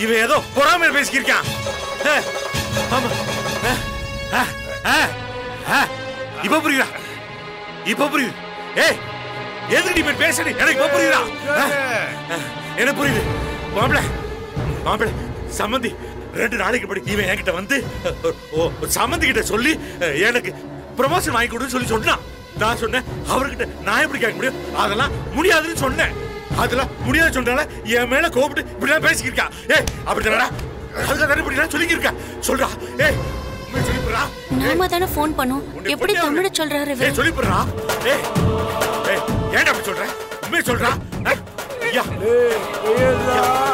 இவன் ஏதோ பொறாமையில பேசிக்கிருக்கான் ஆ, ஆமா ஆ, ஆ, ஆ, ஆ. இப்ப புரியுதா இப்ப புரியுது ஏய் எதுக்கு நீ இப்படி பேசுற எனக்கு இப்ப புரியுதா ஆ, ஆ, எனக்கு புரியுது மாப்பிள மாப்பிள சம்மந்தி ரெண்டு நாளைக்கு படி இவன் என்கிட்ட வந்து ஓ சம்மந்தி கிட்ட சொல்லி அஹ், எனக்கு ப்ரமோஷன் வாங்கி கொடுன்னு சொல்லி சொன்னான் நான் சொன்னேன் அவர்கிட்ட நான் எப்படி கேட்க முடியும் அதெல்லாம் முடியாதுன்னு சொன்னேன் அதெல்லாம் முடியாது சொன்னால என் மேல கோபிட்டு இப்படிலாம் பேசிக்கிருக்கா ஏய் அப்படி தானடா அதுக்கு தானே இப்படிலாம் சொல்லிக்கிருக்கா சொல்றா ஏய் உண்மையை சொல்லிப்புடுறா நாம தானே ஃபோன் பண்ணோம் எப்படி தமிழ சொல்றாரு ஏய் இவர் சொல்லிப்புடுறா ஏய் ஏய் ஏன்டா அப்படி சொல்ற உண்மையை சொல்றா ஏய், ஐயா ஏய், ஐயா,